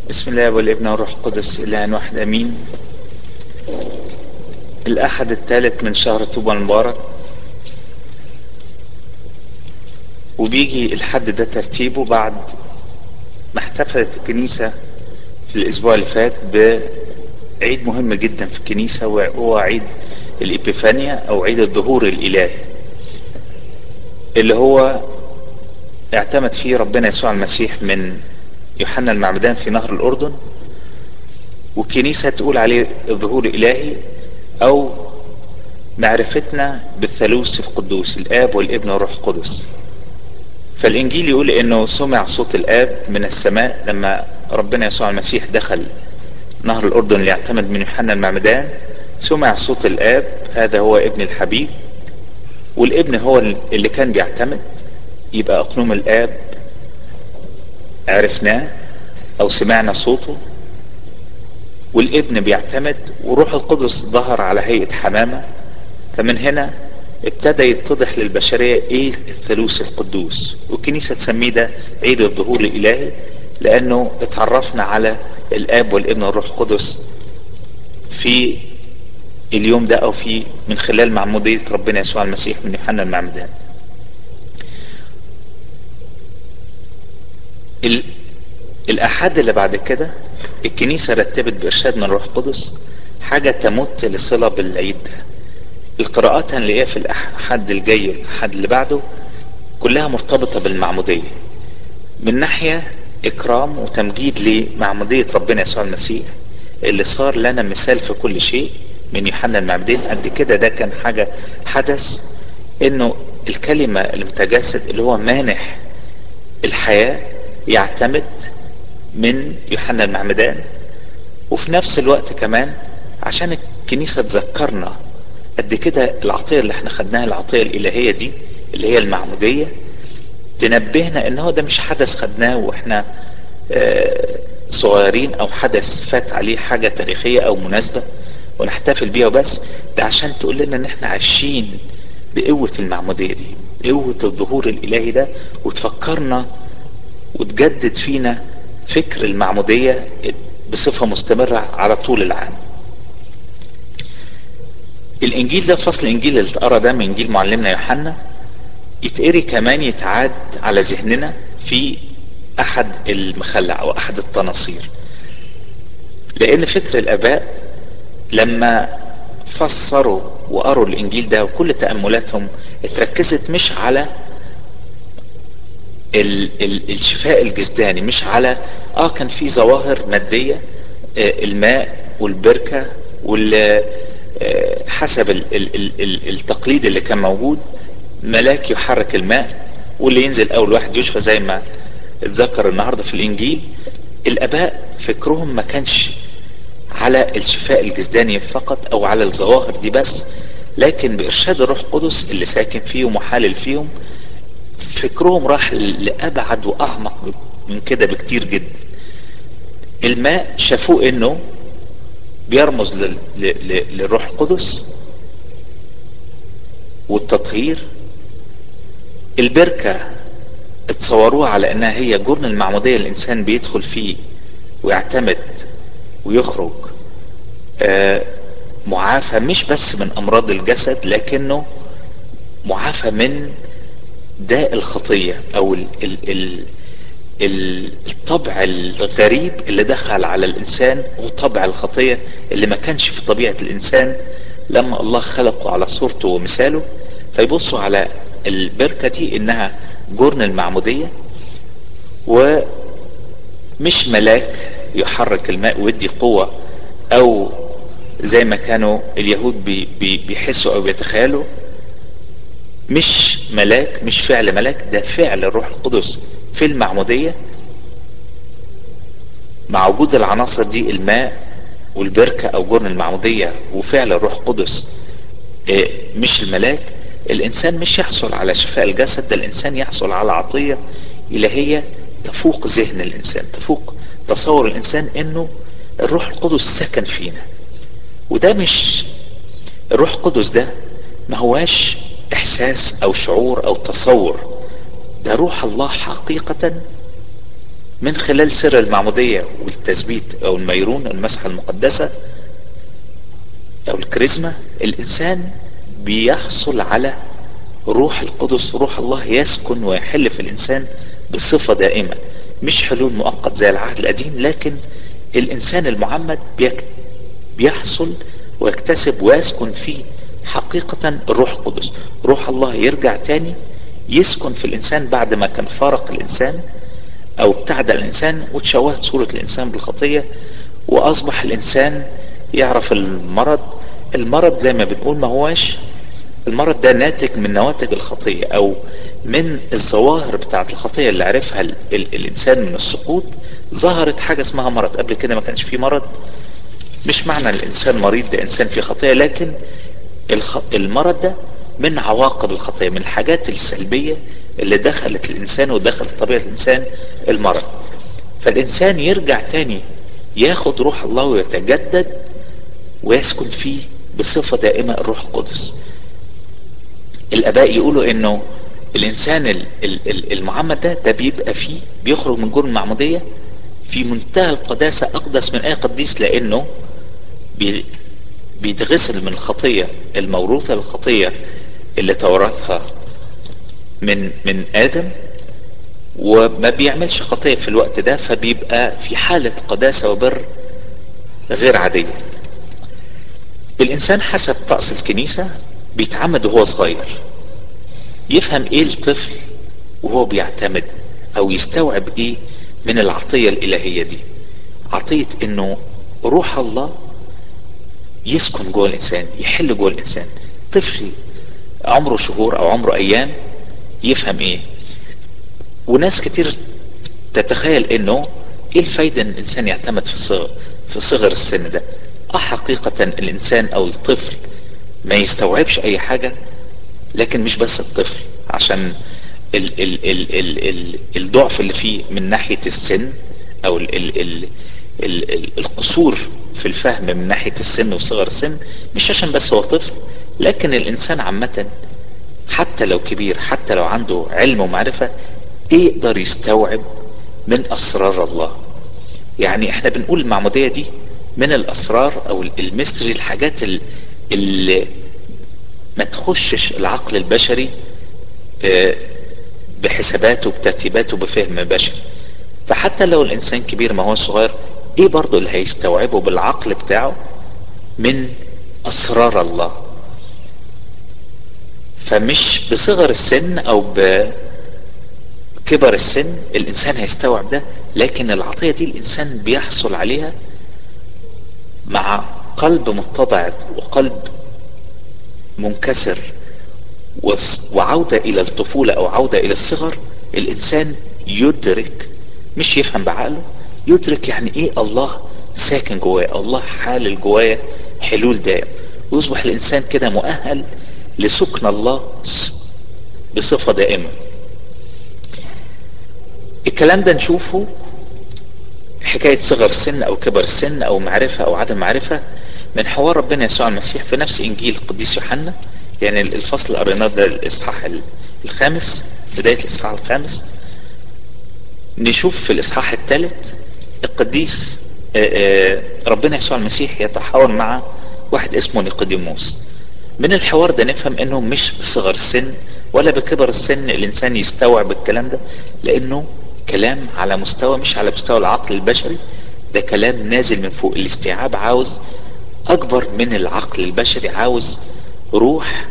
بسم الله والابن والروح القدس إله واحد أمين الأحد الثالث من شهر طوبى المبارك وبيجي الحد ده ترتيبه بعد ما احتفلت الكنيسة في الأسبوع اللي فات بعيد مهم جدا في الكنيسة وهو عيد الإبيفانيا أو عيد الظهور الإلهي اللي هو اعتمد فيه ربنا يسوع المسيح من يوحنا المعمدان في نهر الأردن والكنيسة تقول عليه الظهور الإلهي أو معرفتنا بالثالوث القدوس الآب والابن والروح القدس فالإنجيل يقول إنه سمع صوت الآب من السماء لما ربنا يسوع المسيح دخل نهر الأردن ليعتمد من يوحنا المعمدان سمع صوت الآب هذا هو ابن الحبيب والابن هو اللي كان بيعتمد يبقى أقنوم الآب عرفناه أو سمعنا صوته والابن بيعتمد وروح القدس ظهر على هيئة حمامة فمن هنا ابتدى يتضح للبشرية ايه الثالوث القدوس والكنيسة تسميه ده عيد الظهور الالهي لانه اتعرفنا على الاب والابن والروح القدس في اليوم ده او في من خلال معمودية ربنا يسوع المسيح من يوحنا المعمدان الاحاد اللي بعد كده الكنيسة رتبت بارشاد من الروح القدس حاجة تمت لصلة بالعيد ده القراءات هنلاقيها في الحد الجاي الحد اللي بعده كلها مرتبطة بالمعمودية من ناحية إكرام وتمجيد لمعمودية ربنا يسوع المسيح اللي صار لنا مثال في كل شيء من يوحنا المعمدين قد كده ده كان حاجة حدث انه الكلمة المتجسد اللي هو مانح الحياة يعتمد من يوحنا المعمدان وفي نفس الوقت كمان عشان الكنيسة تذكرنا قد كده العطية اللي احنا خدناها العطية الإلهية دي اللي هي المعمودية تنبهنا ان هو ده مش حدث خدناه واحنا اه صغيرين او حدث فات عليه حاجة تاريخية او مناسبة ونحتفل بيها وبس ده عشان تقول لنا ان احنا عايشين بقوة المعمودية دي قوة الظهور الإلهي ده وتفكرنا وتجدد فينا فكر المعمودية بصفة مستمرة على طول العام الانجيل ده فصل الانجيل اللي اتقرا ده من انجيل معلمنا يوحنا يتقري كمان يتعاد على ذهننا في احد المخلع او احد التناصير لان فكر الاباء لما فسروا وقروا الانجيل ده وكل تاملاتهم اتركزت مش على ال ال الشفاء الجسداني مش على اه كان في ظواهر ماديه آه الماء والبركه وال حسب ال ال ال التقليد اللي كان موجود ملاك يحرك الماء واللي ينزل اول واحد يشفى زي ما اتذكر النهارده في الانجيل الاباء فكرهم ما كانش على الشفاء الجسداني فقط او على الظواهر دي بس لكن بارشاد الروح القدس اللي ساكن فيهم وحالل فيهم فكرهم راح لابعد واعمق من كده بكتير جدا الماء شافوه انه بيرمز للروح القدس والتطهير البركة اتصوروها على انها هي جرن المعمودية الانسان بيدخل فيه ويعتمد ويخرج آه معافى مش بس من امراض الجسد لكنه معافى من داء الخطية او ال ال ال الطبع الغريب اللي دخل على الانسان هو طبع الخطيه اللي ما كانش في طبيعه الانسان لما الله خلقه على صورته ومثاله فيبصوا على البركه دي انها جرن المعموديه ومش ملاك يحرك الماء ويدي قوه او زي ما كانوا اليهود بي بي بيحسوا او بيتخيلوا مش ملاك مش فعل ملاك ده فعل الروح القدس في المعمودية مع وجود العناصر دي الماء والبركة او جرن المعمودية وفعل الروح القدس مش الملاك الانسان مش يحصل على شفاء الجسد ده الانسان يحصل على عطية الهية تفوق ذهن الانسان تفوق تصور الانسان انه الروح القدس سكن فينا وده مش الروح القدس ده ما هواش احساس او شعور او تصور ده روح الله حقيقة من خلال سر المعمودية والتثبيت او الميرون المسحة المقدسة او الكريزما الانسان بيحصل على روح القدس روح الله يسكن ويحل في الانسان بصفة دائمة مش حلول مؤقت زي العهد القديم لكن الانسان المعمد بيحصل ويكتسب ويسكن فيه حقيقة الروح القدس روح الله يرجع تاني يسكن في الانسان بعد ما كان فارق الانسان او ابتعد الانسان وتشوهت صورة الانسان بالخطية واصبح الانسان يعرف المرض المرض زي ما بنقول ما هواش المرض ده ناتج من نواتج الخطية او من الظواهر بتاعت الخطية اللي عرفها ال ال الانسان من السقوط ظهرت حاجة اسمها مرض قبل كده ما كانش فيه مرض مش معنى الانسان مريض ده انسان فيه خطية لكن الخ... المرض ده من عواقب الخطية من الحاجات السلبية اللي دخلت الانسان ودخلت طبيعة الانسان المرض فالانسان يرجع تاني ياخد روح الله ويتجدد ويسكن فيه بصفة دائمة الروح القدس الاباء يقولوا انه الانسان المعمد ده ده بيبقى فيه بيخرج من جرم المعمودية في منتهى القداسة اقدس من اي قديس لانه بي بيتغسل من الخطية الموروثة الخطية اللي تورثها من من ادم وما بيعملش خطية في الوقت ده فبيبقى في حالة قداسة وبر غير عادية الانسان حسب طقس الكنيسة بيتعمد وهو صغير يفهم ايه الطفل وهو بيعتمد او يستوعب ايه من العطية الالهية دي عطية انه روح الله يسكن جوه الانسان يحل جوه الانسان طفل عمره شهور او عمره ايام يفهم ايه وناس كتير تتخيل انه ايه الفايدة ان الانسان يعتمد في الصغر في صغر السن ده اه حقيقة الانسان او الطفل ما يستوعبش اي حاجة لكن مش بس الطفل عشان ال ال ال ال ال الضعف اللي فيه من ناحية السن او ال ال ال ال ال القصور في الفهم من ناحية السن وصغر السن مش عشان بس هو طفل لكن الانسان عامة حتى لو كبير حتى لو عنده علم ومعرفة يقدر يستوعب من اسرار الله يعني احنا بنقول المعمودية دي من الاسرار او الميستري الحاجات اللي ما تخشش العقل البشري بحساباته بترتيباته بفهم بشري فحتى لو الانسان كبير ما هو صغير ايه برضو اللي هيستوعبه بالعقل بتاعه من اسرار الله فمش بصغر السن او بكبر السن الانسان هيستوعب ده لكن العطية دي الانسان بيحصل عليها مع قلب متضع وقلب منكسر وعودة الى الطفولة او عودة الى الصغر الانسان يدرك مش يفهم بعقله يدرك يعني ايه الله ساكن جواه الله حالل جواه حلول دائم ويصبح الانسان كده مؤهل لسكن الله بصفة دائمة الكلام ده نشوفه حكاية صغر السن او كبر السن او معرفة او عدم معرفة من حوار ربنا يسوع المسيح في نفس انجيل القديس يوحنا يعني الفصل اللي قريناه ده الاصحاح الخامس بداية الاصحاح الخامس نشوف في الاصحاح الثالث القديس ربنا يسوع المسيح يتحاور مع واحد اسمه نيقوديموس من الحوار ده نفهم انه مش بصغر السن ولا بكبر السن الانسان يستوعب الكلام ده لانه كلام على مستوى مش على مستوى العقل البشري ده كلام نازل من فوق الاستيعاب عاوز اكبر من العقل البشري عاوز روح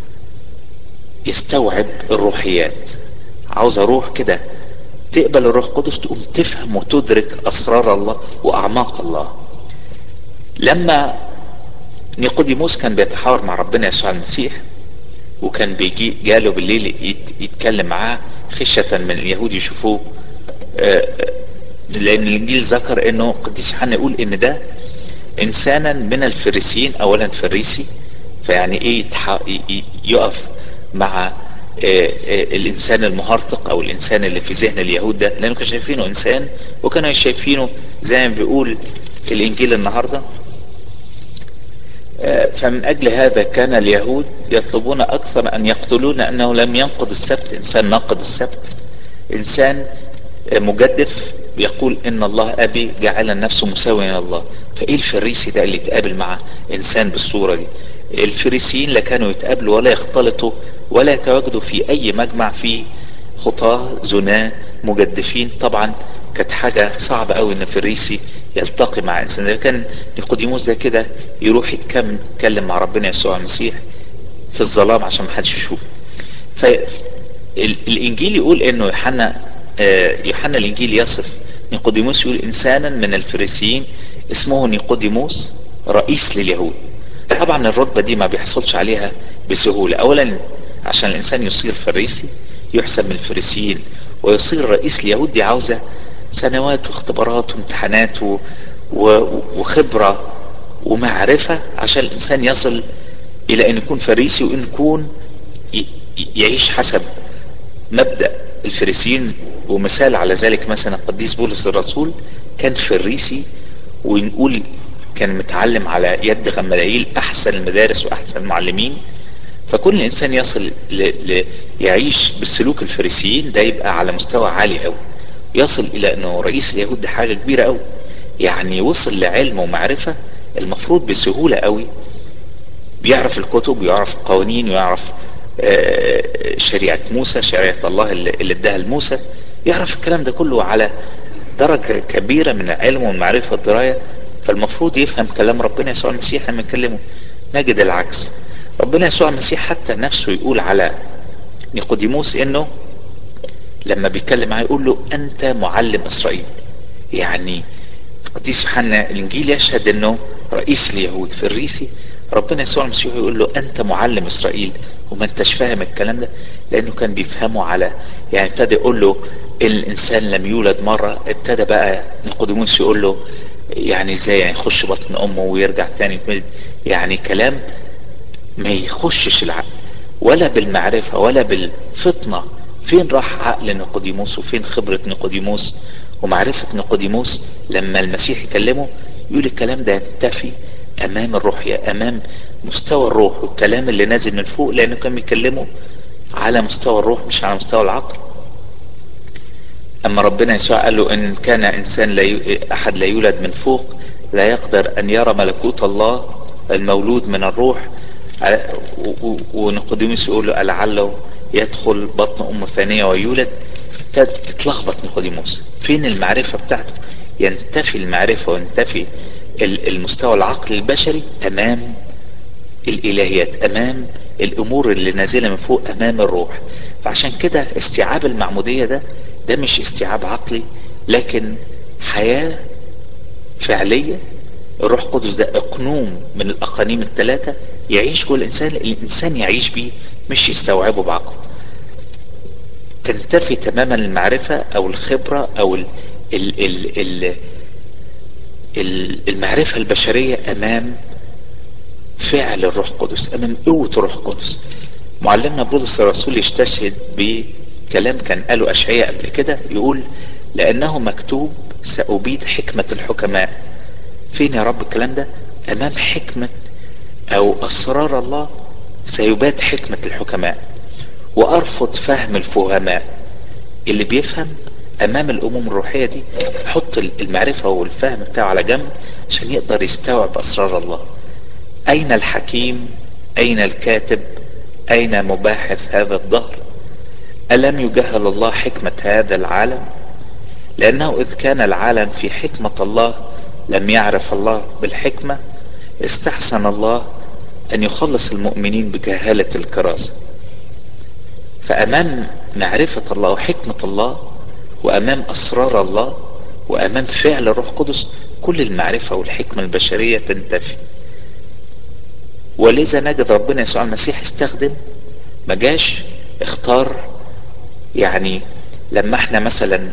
يستوعب الروحيات عاوز روح كده تقبل الروح القدس تقوم تفهم وتدرك اسرار الله واعماق الله لما نيقوديموس كان بيتحاور مع ربنا يسوع المسيح وكان بيجي جاله بالليل يتكلم معاه خشية من اليهود يشوفوه لان الانجيل ذكر انه قديس يوحنا يقول ان ده انسانا من الفريسيين اولا فريسي فيعني ايه يقف مع الانسان المهرطق او الانسان اللي في ذهن اليهود ده لانه كانوا شايفينه انسان وكانوا شايفينه زي ما بيقول الانجيل النهارده فمن اجل هذا كان اليهود يطلبون اكثر ان يقتلون انه لم ينقض السبت انسان ناقض السبت انسان مجدف بيقول ان الله ابي جعل نفسه مساويا لله فايه الفريسي ده اللي يتقابل مع انسان بالصورة دي الفريسيين لا كانوا يتقابلوا ولا يختلطوا ولا يتواجدوا في اي مجمع فيه خطاة زناة مجدفين طبعا كانت حاجة صعبة قوي ان فريسي يلتقي مع انسان زي كان نيقوديموس ده كده يروح يتكلم مع ربنا يسوع المسيح في الظلام عشان ما حدش يشوفه فالانجيل يقول انه يوحنا يوحنا الانجيل يصف نيقوديموس يقول انسانا من الفريسيين اسمه نيقوديموس رئيس لليهود طبعا الرتبة دي ما بيحصلش عليها بسهولة اولا عشان الانسان يصير فريسي يحسب من الفريسيين ويصير رئيس اليهود دي عاوزة سنوات واختبارات وامتحانات و... و... وخبرة ومعرفة عشان الانسان يصل الى ان يكون فريسي وان يكون ي... يعيش حسب مبدأ الفريسيين ومثال على ذلك مثلا القديس بولس الرسول كان فريسي ونقول كان متعلم على يد غمالائيل احسن المدارس واحسن المعلمين فكل انسان يصل ل... ل... يعيش بالسلوك الفريسيين ده يبقى على مستوى عالي قوي يصل الى انه رئيس اليهود ده حاجه كبيره قوي يعني وصل لعلم ومعرفه المفروض بسهوله قوي بيعرف الكتب ويعرف القوانين ويعرف شريعه موسى شريعه الله اللي اداها لموسى يعرف الكلام ده كله على درجه كبيره من العلم والمعرفه والدرايه فالمفروض يفهم كلام ربنا يسوع المسيح لما يكلمه نجد العكس ربنا يسوع المسيح حتى نفسه يقول على نيقوديموس انه لما بيتكلم معاه يقول له انت معلم اسرائيل يعني القديس يوحنا الانجيل يشهد انه رئيس اليهود في الريسي ربنا يسوع المسيح يقول له انت معلم اسرائيل وما انتش فاهم الكلام ده لانه كان بيفهمه على يعني ابتدى يقول له الانسان لم يولد مره ابتدى بقى نيقوديموس يقول له يعني ازاي يعني يخش بطن امه ويرجع تاني يعني كلام ما يخشش العقل ولا بالمعرفة ولا بالفطنة فين راح عقل نيقوديموس وفين خبرة نيقوديموس ومعرفة نيقوديموس لما المسيح يكلمه يقول الكلام ده ينتفي امام الروح امام مستوى الروح والكلام اللي نازل من فوق لانه كان بيكلمه على مستوى الروح مش على مستوى العقل اما ربنا يسوع قال له ان كان انسان لا ي... احد لا يولد من فوق لا يقدر ان يرى ملكوت الله المولود من الروح ونقوديموس يقول له لعله يدخل بطن ام ثانيه ويولد اتلخبط نيقوديموس فين المعرفه بتاعته ينتفي المعرفه وينتفي المستوى العقل البشري امام الالهيات امام الامور اللي نازله من فوق امام الروح فعشان كده استيعاب المعموديه ده ده مش استيعاب عقلي لكن حياه فعليه الروح القدس ده اقنوم من الاقانيم الثلاثه يعيش جوه الانسان الانسان يعيش بيه مش يستوعبه بعقله تنتفي تماما المعرفه او الخبره او ال ال ال ال المعرفه البشريه امام فعل الروح القدس امام قوه الروح القدس معلمنا بولس الرسول يستشهد بكلام كان قاله اشعياء قبل كده يقول لانه مكتوب سأبيد حكمة الحكماء فين يا رب الكلام ده امام حكمة او اسرار الله سيبات حكمة الحكماء وارفض فهم الفهماء اللي بيفهم امام الامور الروحية دي يحط المعرفة والفهم بتاعه على جنب عشان يقدر يستوعب اسرار الله اين الحكيم اين الكاتب اين مباحث هذا الظهر الم يجهل الله حكمة هذا العالم لانه اذ كان العالم في حكمة الله لم يعرف الله بالحكمة استحسن الله ان يخلص المؤمنين بجهالة الكراسة فامام معرفة الله وحكمة الله وامام اسرار الله وامام فعل الروح القدس كل المعرفة والحكمة البشرية تنتفي ولذا نجد ربنا يسوع المسيح استخدم ما جاش اختار يعني لما احنا مثلا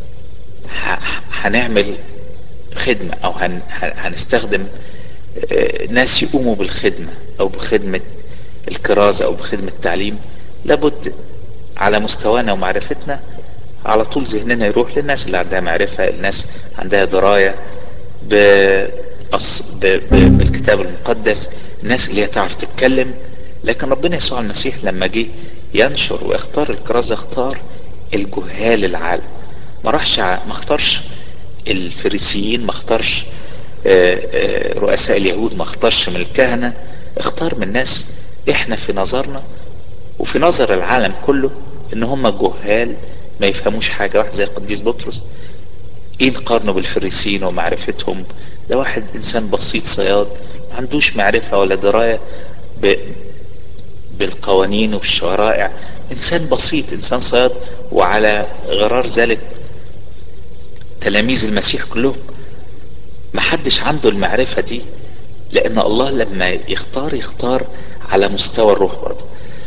هنعمل خدمة او هن هنستخدم ناس يقوموا بالخدمة او بخدمة الكرازة او بخدمة التعليم لابد على مستوانا ومعرفتنا على طول ذهننا يروح للناس اللي عندها معرفة الناس عندها دراية بالكتاب المقدس الناس اللي هي تعرف تتكلم لكن ربنا يسوع المسيح لما جه ينشر واختار الكرازة اختار الجهال العالم ما راحش ما اختارش الفريسيين ما اختارش رؤساء اليهود ما اختارش من الكهنة اختار من ناس احنا في نظرنا وفي نظر العالم كله ان هم جهال ما يفهموش حاجة واحد زي القديس بطرس ايه نقارنه بالفريسيين ومعرفتهم ده واحد انسان بسيط صياد ما عندوش معرفة ولا دراية ب... بالقوانين وبالشرائع انسان بسيط انسان صياد وعلى غرار ذلك تلاميذ المسيح كلهم ما حدش عنده المعرفة دي لان الله لما يختار يختار على مستوى الروح برضه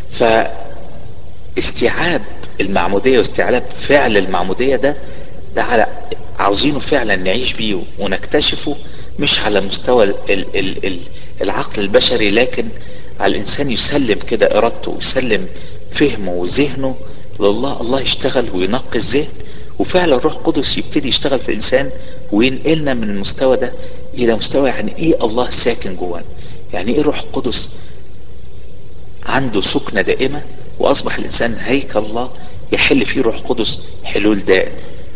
فاستيعاب المعمودية واستيعاب فعل المعمودية ده ده على عاوزينه فعلا نعيش بيه ونكتشفه مش على مستوى ال ال ال ال العقل البشري لكن على الانسان يسلم كده ارادته ويسلم فهمه وذهنه لله الله يشتغل وينقي الذهن وفعلا الروح القدس يبتدي يشتغل في الانسان وينقلنا من المستوى ده الى مستوى يعني ايه الله ساكن جوانا يعني ايه الروح القدس عنده سكنة دائمة واصبح الانسان هيكل الله يحل فيه روح قدس حلول دائم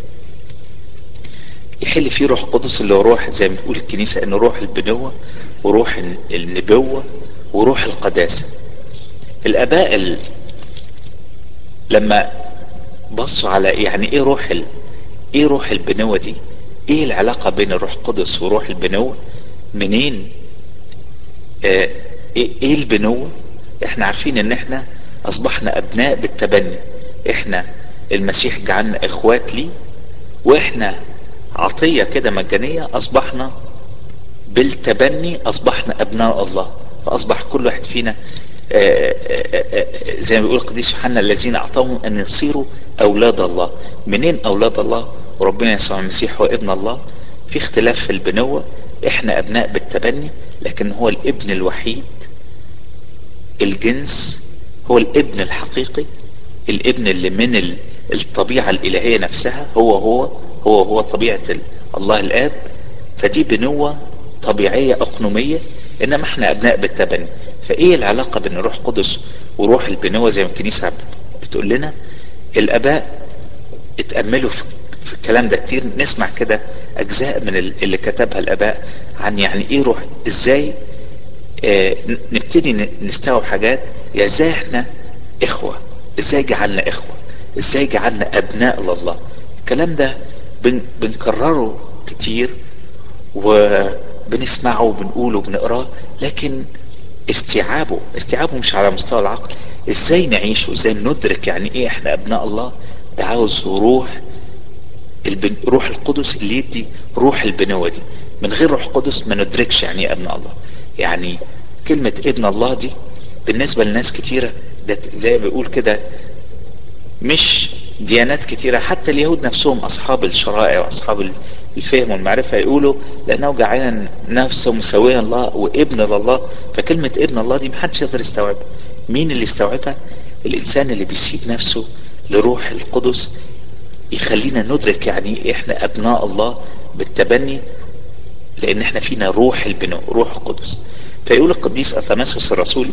يحل فيه روح قدس اللي هو روح زي ما بتقول الكنيسة انه روح البنوة وروح النبوة وروح القداسة الاباء ال... لما بصوا على يعني ايه روح ال... ايه روح البنوة دي ايه العلاقة بين الروح القدس وروح البنوة منين آه ايه, إيه البنوة احنا عارفين ان احنا اصبحنا ابناء بالتبني احنا المسيح جعلنا اخوات ليه واحنا عطية كده مجانية اصبحنا بالتبني اصبحنا ابناء الله فاصبح كل واحد فينا آآ آآ زي ما بيقول القديس يوحنا الذين اعطاهم ان يصيروا اولاد الله منين اولاد الله وربنا يسوع المسيح هو ابن الله في اختلاف في البنوة احنا ابناء بالتبني لكن هو الابن الوحيد الجنس هو الابن الحقيقي الابن اللي من الطبيعة الالهية نفسها هو هو هو هو طبيعة الله الاب فدي بنوة طبيعية اقنومية انما احنا ابناء بالتبني فايه العلاقة بين الروح القدس وروح البنوة زي ما الكنيسة بتقول لنا الاباء اتأملوا في الكلام ده كتير نسمع كده اجزاء من اللي كتبها الاباء عن يعني ايه روح ازاي اه نبتدي نستوعب حاجات يا ازاي احنا اخوة ازاي جعلنا اخوة ازاي جعلنا ابناء لله الكلام ده بن بنكرره كتير وبنسمعه وبنقوله وبنقراه لكن استيعابه استيعابه مش على مستوى العقل ازاي نعيش وازاي ندرك يعني ايه احنا ابناء الله ده عاوز روح البن... روح القدس اللي يدي روح البنوة دي من غير روح قدس ما ندركش يعني ايه ابناء الله يعني كلمة ابن الله دي بالنسبة لناس كتيرة ده زي ما بيقول كده مش ديانات كتيرة حتى اليهود نفسهم أصحاب الشرائع وأصحاب الفهم والمعرفة يقولوا لأنه جعلنا نفسه مساويا الله وابن لله فكلمة ابن الله دي محدش يقدر يستوعبها مين اللي يستوعبها الإنسان اللي بيسيب نفسه لروح القدس يخلينا ندرك يعني احنا ابناء الله بالتبني لان احنا فينا روح البناء روح القدس فيقول القديس اثناسوس الرسول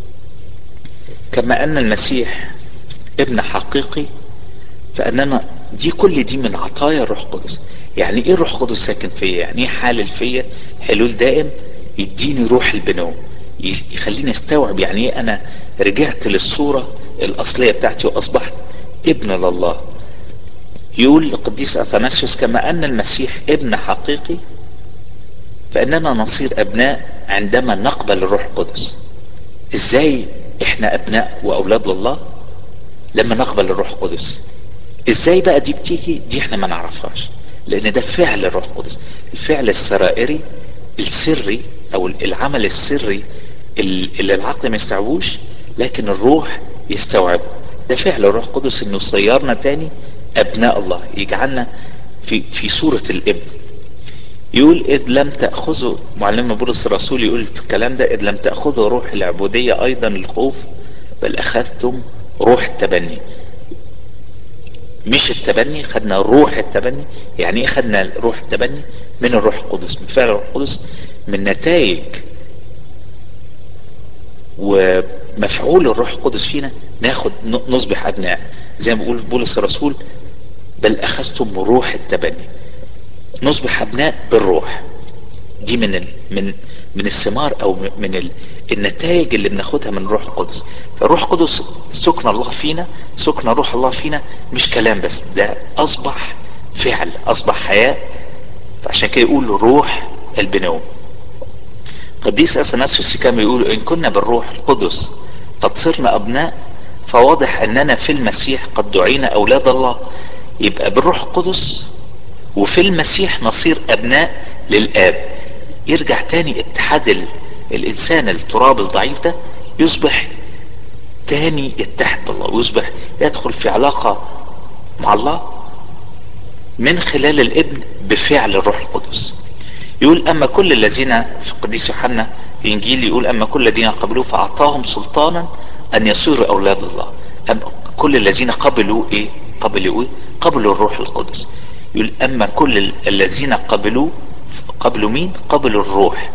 كما ان المسيح ابن حقيقي فاننا دي كل دي من عطايا الروح القدس يعني ايه الروح القدس ساكن فيا يعني ايه حالل فيا حلول دائم يديني روح البناء يخليني استوعب يعني ايه انا رجعت للصورة الاصلية بتاعتي واصبحت ابن لله يقول القديس اثناسيوس كما ان المسيح ابن حقيقي فاننا نصير ابناء عندما نقبل الروح القدس ازاي احنا ابناء واولاد لله لما نقبل الروح القدس ازاي بقى دي بتيجي دي احنا ما نعرفهاش لان ده فعل الروح القدس الفعل السرائري السري او العمل السري اللي العقل ما يستوعبوش لكن الروح يستوعبه ده فعل الروح القدس انه صيرنا تاني ابناء الله يجعلنا في في صورة الابن يقول اذ لم تأخذوا معلم بولس الرسول يقول في الكلام ده اذ لم تأخذوا روح العبودية ايضا الخوف بل اخذتم روح التبني مش التبني خدنا روح التبني يعني ايه خدنا روح التبني من الروح القدس من فعل الروح القدس من نتائج ومفعول الروح القدس فينا ناخد نصبح ابناء زي ما بيقول بولس الرسول بل اخذتم روح التبني نصبح ابناء بالروح دي من ال... من من الثمار او من ال... النتائج اللي بناخدها من الروح القدس فالروح القدس سكن الله فينا سكن روح الله فينا مش كلام بس ده اصبح فعل اصبح حياة فعشان كده يقول روح البنو قديس اثناسيوس كان يقول ان كنا بالروح القدس قد صرنا ابناء فواضح اننا في المسيح قد دعينا اولاد الله يبقى بالروح القدس وفي المسيح نصير ابناء للاب يرجع تاني اتحاد ال... الانسان التراب الضعيف ده يصبح تاني يتحد بالله ويصبح يدخل في علاقة مع الله من خلال الابن بفعل الروح القدس يقول اما كل الذين في قديس يوحنا في انجيل يقول اما كل الذين قبلوه فاعطاهم سلطانا ان يصيروا اولاد الله أما كل الذين قبلوا ايه قبلوا ايه قبلوا الروح القدس يقول اما كل الذين قبلوه قبلوا مين قبلوا الروح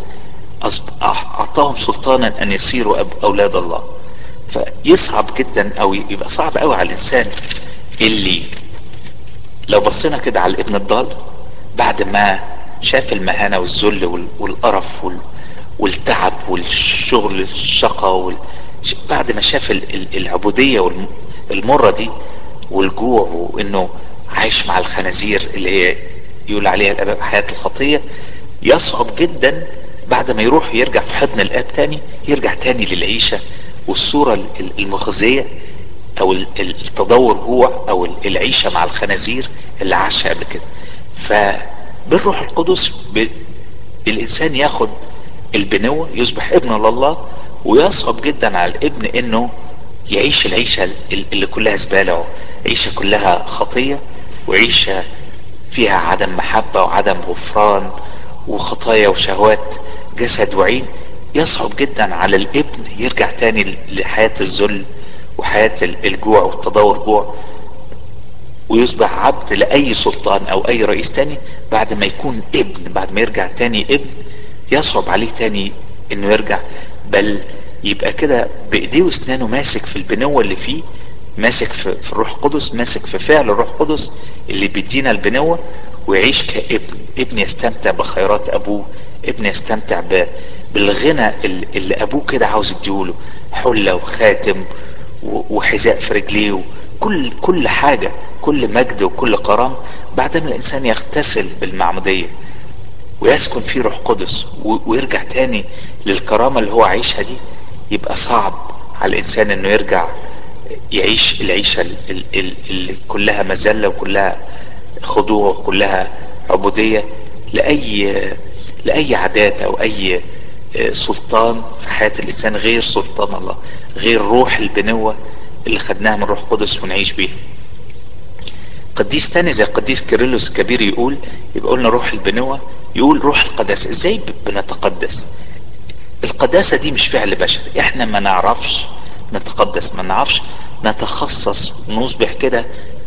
اعطاهم سلطانا ان يصيروا اولاد الله فيصعب جدا او يبقى صعب قوي على الانسان اللي لو بصينا كده على الابن الضال بعد ما شاف المهانة والذل والقرف والتعب والشغل الشقة وال... بعد ما شاف العبودية المرة دي والجوع وانه عايش مع الخنازير اللي هي يقول عليها الاباء حياة الخطية يصعب جدا بعد ما يروح يرجع في حضن الاب تاني يرجع تاني للعيشة والصورة المخزية او التدور جوع او العيشة مع الخنازير اللي عاشها قبل كده فبالروح القدس ب... الانسان ياخد البنوة يصبح ابن لله ويصعب جدا على الابن انه يعيش العيشة اللي كلها زبالة عيشة كلها خطية وعيشة فيها عدم محبة وعدم غفران وخطايا وشهوات جسد وعين يصعب جدا على الابن يرجع تاني لحياة الذل وحياة الجوع والتدور جوع ويصبح عبد لأي سلطان أو أي رئيس تاني بعد ما يكون ابن بعد ما يرجع تاني ابن يصعب عليه تاني انه يرجع بل يبقى كده بايديه واسنانه ماسك في البنوة اللي فيه ماسك في, في الروح القدس ماسك في فعل الروح القدس اللي بيدينا البنوة ويعيش كابن ابن يستمتع بخيرات ابوه ابن يستمتع ب... بالغنى اللي ابوه كده عاوز يديهوله حلة وخاتم وحذاء في رجليه كل كل حاجة كل مجد وكل كرم بعد ما الانسان يغتسل بالمعمودية ويسكن فيه روح قدس ويرجع تاني للكرامة اللي هو عايشها دي يبقى صعب على الانسان انه يرجع يعيش العيشة اللي كلها مذلة وكلها خضوع وكلها عبودية لأي لأي عادات أو أي سلطان في حياة الإنسان غير سلطان الله غير روح البنوة اللي خدناها من روح قدس ونعيش بيها قديس تاني زي قديس كيرلس كبير يقول يبقى قلنا روح البنوة يقول روح القداسة ازاي بنتقدس القداسة دي مش فعل بشري احنا ما نعرفش نتقدس ما نعرفش نتخصص ونصبح كده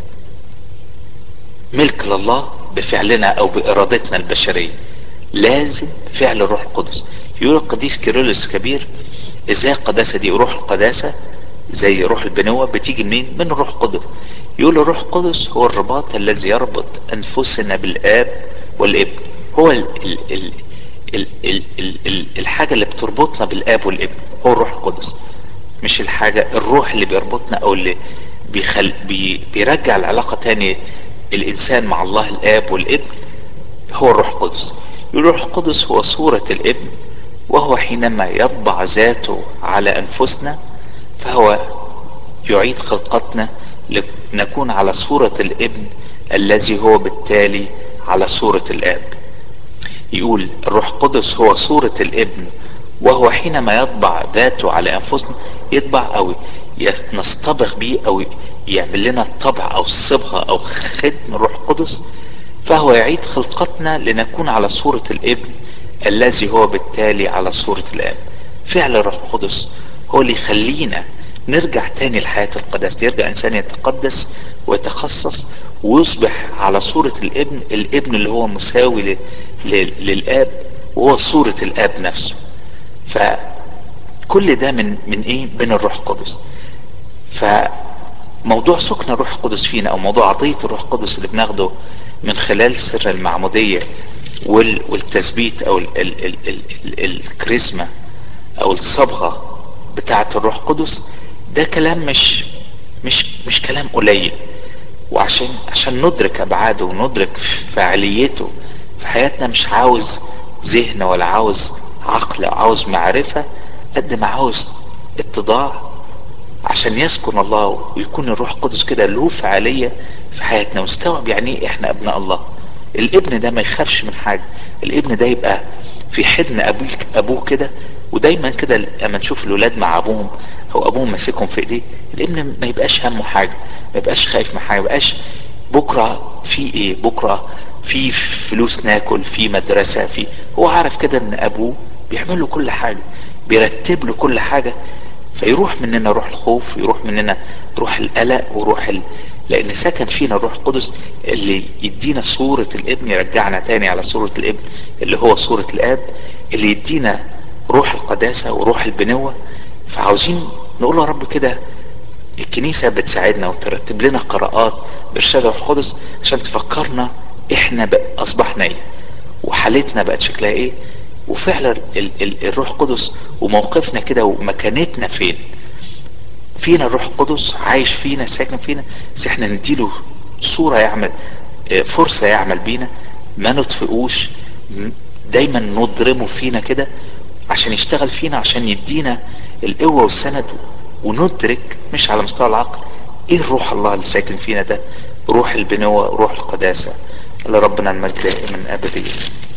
ملك لله بفعلنا او بارادتنا البشرية لازم فعل الروح القدس يقول القديس كيرلس كبير ازاي القداسة دي روح القداسة زي روح البنوة بتيجي منين من الروح القدس يقول الروح القدس هو الرباط الذي يربط انفسنا بالاب والابن هو ال ال ال ال ال ال ال الحاجة اللي بتربطنا بالاب والابن هو الروح القدس مش الحاجة الروح اللي بيربطنا او اللي بيخل بي بيرجع العلاقة تاني الانسان مع الله الاب والابن هو الروح القدس الروح القدس هو صورة الابن وهو حينما يطبع ذاته على انفسنا فهو يعيد خلقتنا لنكون على صورة الابن الذي هو بالتالي على صورة الاب يقول الروح القدس هو صورة الابن وهو حينما يطبع ذاته على انفسنا يطبع او نصطبغ بيه او يعمل لنا الطبع او الصبغة او ختم الروح القدس فهو يعيد خلقتنا لنكون على صورة الابن الذي هو بالتالي على صورة الاب فعل الروح القدس هو اللي يخلينا نرجع تاني لحياة القداسة يرجع انسان يتقدس ويتخصص ويصبح على صورة الابن الابن اللي هو مساوي للاب وهو صورة الاب نفسه فكل ده من من ايه من الروح القدس موضوع سكن الروح القدس فينا او موضوع عطية الروح القدس اللي بناخده من خلال سر المعمودية والتثبيت او ال ال ال ال ال الكريزما او الصبغة بتاعة الروح القدس ده كلام مش مش مش كلام قليل وعشان عشان ندرك ابعاده وندرك فعاليته في حياتنا مش عاوز ذهن ولا عاوز عقل او عاوز معرفة قد ما عاوز اتضاع عشان يسكن الله ويكون الروح القدس كده له فعالية في حياتنا واستوعب يعني ايه احنا ابناء الله الابن ده ما يخافش من حاجة الابن ده يبقى في حضن ابوه ابوه كده ودايما كده لما نشوف الولاد مع ابوهم او ابوهم ماسكهم في ايديه الابن ما يبقاش همه حاجة ما يبقاش خايف من حاجة ما يبقاش بكرة في ايه بكرة في فلوس ناكل في مدرسة في هو عارف كده ان ابوه بيعمل له كل حاجة بيرتب له كل حاجة فيروح مننا روح الخوف يروح مننا روح القلق وروح ال... لان سكن فينا الروح القدس اللي يدينا صورة الابن يرجعنا تاني على صورة الابن اللي هو صورة الاب اللي يدينا روح القداسة وروح البنوة فعاوزين نقول يا رب كده الكنيسة بتساعدنا وترتب لنا قراءات بإرشاد الروح القدس عشان تفكرنا احنا اصبحنا ايه وحالتنا بقت شكلها ايه وفعلا ال ال الروح القدس وموقفنا كده ومكانتنا فين فينا الروح القدس عايش فينا ساكن فينا بس احنا نديله صورة يعمل فرصة يعمل بينا ما نطفئوش دايما نضرمه فينا كده عشان يشتغل فينا عشان يدينا القوة والسند وندرك مش على مستوى العقل ايه الروح الله اللي ساكن فينا ده روح البنوة روح القداسة اللي ربنا المجد من ابديه